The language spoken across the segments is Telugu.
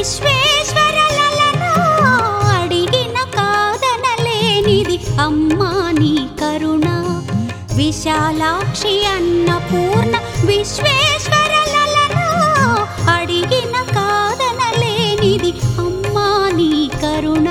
విశ్వేశ్వరలలో అడిగిన కాదనలేనిది అమ్మా నీ కరుణ విశాలాక్షి అన్నపూర్ణ విశ్వేశ్వరలలో అడిగిన కాదనలేనిది అమ్మా నీ కరుణ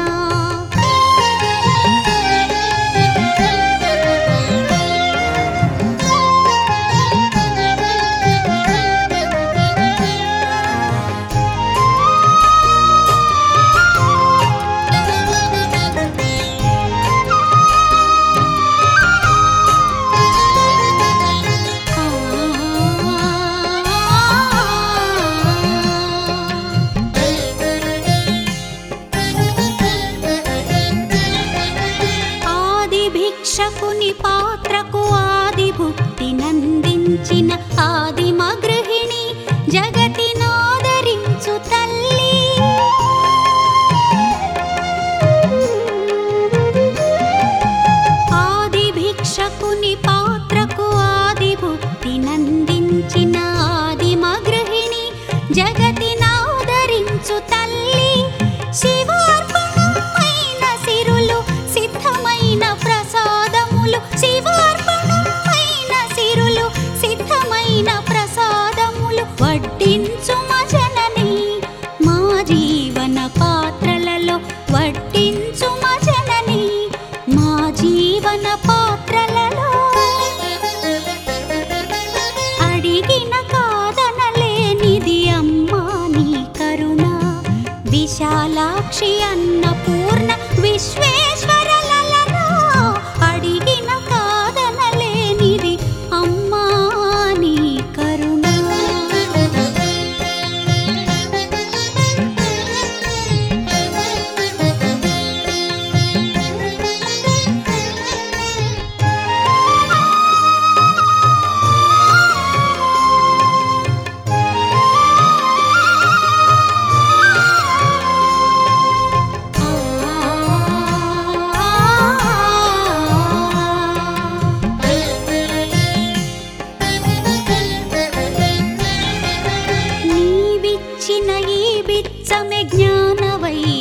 ఆది భిక్షకుని పాత్రకు ఆది భుక్తి నందించిన ఆదిమ గృహిణి జగతినాదరించు తల్లి ఆది భిక్షకుని పాత్రకు ఆది భుక్తి నందించిన ఆదిమ గృహిణి జగతినాదరించు తల్లి శివార్పణమైన సిరులు సిద్ధమైన ప్రసాదములు శివార్పణమైన సిరులు సిద్ధమైన ప్రసాదములు వడ్డించు జనని మా జీవన పాత్రలలో వడ్డించు జనని మా జీవన పాత్రలలో అడిగిన కాదనలేనిది అమ్మా నీ కరుణ విశాలాక్షి అన్నపూర్ణ విశ్వేశ్వరలలో అడిగిన కాదనలేనిది అమ్మా నీ కరుణ నీవిచ్చిన ఈ బిచ్చమె జ్ఞాన